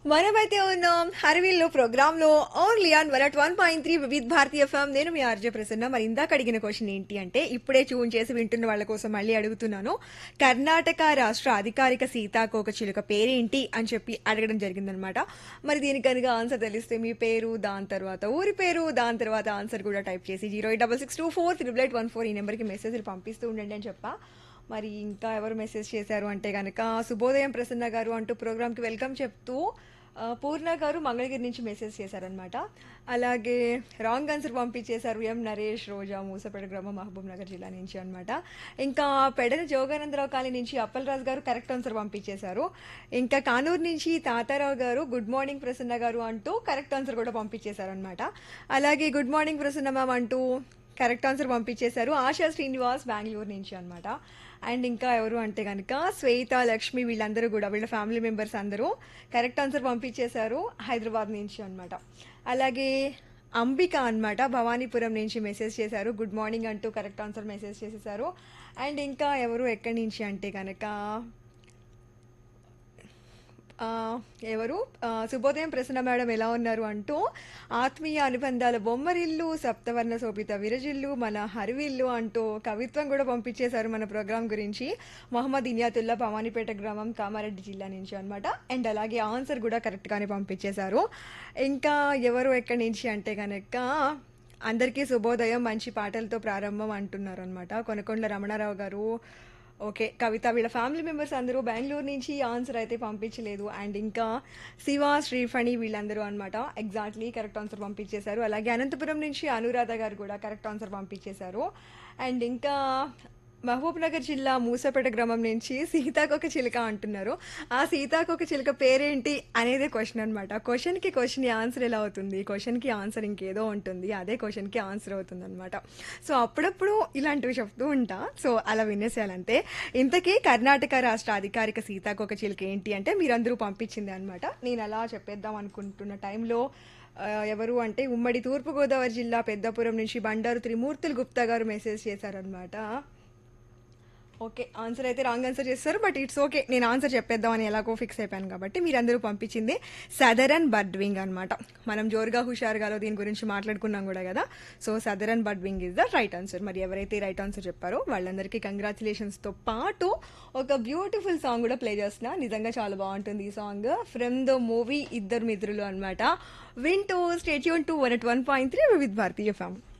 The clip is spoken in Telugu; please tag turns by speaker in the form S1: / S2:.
S1: మనమైతే ఉన్నాం హరివిల్లు ప్రోగ్రామ్ లో only on one at one point three Vividh Bharatiya FM నేను మీ ఆర్జే ప్రసన్న మరి ఇందాక అడిగిన క్వశ్చన్ ఏంటి అంటే ఇప్పుడే ట్యూన్ చేసి వింటున్న వాళ్ళ కోసం మళ్ళీ అడుగుతున్నాను కర్ణాటక రాష్ట్ర అధికారిక సీతాకోక చిలుక పేరేంటి అని చెప్పి అడగడం జరిగిందనమాట మరి దీనికి కనుక ఆన్సర్ తెలిస్తే మీ పేరు దాని తర్వాత ఊరి పేరు దాని తర్వాత ఆన్సర్ కూడా టైప్ చేసి zero eight double six two four triple eight one four ఈ నెంబర్కి మెసేజ్లు పంపిస్తూ ఉండండి అని చెప్పా మరి ఇంకా ఎవరు మెసేజ్ చేశారు అంటే కనుక శుభోదయం ప్రసన్న గారు అంటూ ప్రోగ్రామ్కి వెల్కమ్ చెప్తూ ఆ, పూర్ణ గారు మంగళగిరి నుంచి మెసేజ్ చేశారనమాట అలాగే రాంగ్ ఆన్సర్ పంపించేశారు ఎం నరేష్ రోజా మూసపేట గ్రామం మహబూబ్ నగర్ జిల్లా నుంచి అనమాట ఇంకా పెడన జోగానందరావు కాలనీ నుంచి అప్పలరాజు గారు కరెక్ట్ ఆన్సర్ పంపించేశారు ఇంకా కానూరు నుంచి తాతారావు గారు గుడ్ మార్నింగ్ ప్రసన్న గారు అంటూ కరెక్ట్ ఆన్సర్ కూడా పంపించేశారు అనమాట అలాగే గుడ్ మార్నింగ్ ప్రసన్న మ్యామ్ అంటూ కరెక్ట్ ఆన్సర్ పంపించేశారు ఆశా శ్రీనివాస్ బెంగళూరు నుంచి అనమాట అండ్ ఇంకా ఎవరు అంటే కనుక శ్వేత లక్ష్మి వీళ్ళందరూ కూడా వీళ్ళ ఫ్యామిలీ మెంబర్స్ అందరూ కరెక్ట్ ఆన్సర్ పంపించేశారు హైదరాబాద్ నుంచి అనమాట అలాగే అంబిక అన్నమాట భవానీపురం నుంచి మెసేజ్ చేశారు గుడ్ మార్నింగ్ అంటూ కరెక్ట్ ఆన్సర్ మెసేజ్ చేసేసారు అండ్ ఇంకా ఎవరు ఎక్కడి నుంచి అంటే కనుక ఆ, ఎవరు ఆ, శుభోదయం ప్రసన్న మేడం ఎలా ఉన్నారు అంటూ ఆత్మీయ అనుబంధాల బొమ్మరిల్లు సప్తవర్ణ శోభిత విరజిల్లు మన హరివిల్లు అంటూ కవిత్వం కూడా పంపించేశారు మన ప్రోగ్రాం గురించి మొహమ్మద్ ఇనియాతుల్లా భవానీపేట గ్రామం కామారెడ్డి జిల్లా నుంచి అన్నమాట అండ్ అలాగే ఆన్సర్ కూడా కరెక్ట్గానే పంపించేశారు ఇంకా ఎవరు ఎక్కడి నుంచి అంటే కనుక అందరికీ శుభోదయం మంచి పాటలతో ప్రారంభం అంటున్నారు అనమాట కొనకొండల రమణారావు గారు ఓకే కవిత వీళ్ళ ఫ్యామిలీ మెంబర్స్ అందరూ బెంగళూరు నుంచి ఆన్సర్ అయితే పంపించలేదు అండ్ ఇంకా శివ శ్రీఫణి వీళ్ళందరూ అనమాట ఎగ్జాక్ట్లీ కరెక్ట్ ఆన్సర్ పంపించేశారు అలాగే అనంతపురం నుంచి అనురాధ గారు కూడా కరెక్ట్ ఆన్సర్ పంపించేశారు అండ్ ఇంకా మహబూబ్ నగర్ జిల్లా మూసపేట గ్రామం నుంచి సీతాకొక చిలుక అంటున్నారు ఆ సీతాకొక చిలుక పేరేంటి అనేదే క్వశ్చన్ అనమాట క్వశ్చన్కి క్వశ్చన్ ఆన్సర్ ఎలా అవుతుంది క్వశ్చన్కి ఆన్సర్ ఇంకేదో ఉంటుంది అదే క్వశ్చన్కి ఆన్సర్ అవుతుంది అనమాట సో అప్పుడప్పుడు ఇలాంటివి చెప్తూ ఉంటా సో అలా వినేసేయాలంటే ఇంతకీ కర్ణాటక రాష్ట్ర అధికారిక సీతాకొక చిలుక ఏంటి అంటే మీరందరూ పంపించింది అనమాట నేను అలా చెప్పేద్దాం అనుకుంటున్న టైంలో ఆ, ఎవరు అంటే ఉమ్మడి తూర్పుగోదావరి జిల్లా పెద్దపురం నుంచి బండారు త్రిమూర్తులు గుప్తా గారు మెసేజ్ చేశారనమాట ఓకే ఆన్సర్ అయితే రాంగ్ ఆన్సర్ చేస్తారు బట్ ఇట్స్ ఓకే నేను ఆన్సర్ చెప్పేద్దామని ఎలాగో ఫిక్స్ అయిపోయాను కాబట్టి మీరందరూ పంపించింది సదరన్ బర్డ్వింగ్ అనమాట మనం జోరుగా హుషారుగాలో దీని గురించి మాట్లాడుకున్నాం కూడా కదా so southern birdwing is the right answer మరి ఎవరైతే రైట్ ఆన్సర్ చెప్పారో వాళ్ళందరికీ కంగ్రాచులేషన్స్తో పాటు ఒక బ్యూటిఫుల్ సాంగ్ కూడా ప్లే చేస్తున్నా నిజంగా చాలా బాగుంటుంది ఈ సాంగ్ ఫ్రమ్ ద మూవీ ఇద్దరు మిత్రులు అనమాట విన్ టు stay tuned to one at one point three with Bharatiya ఫ్యామ్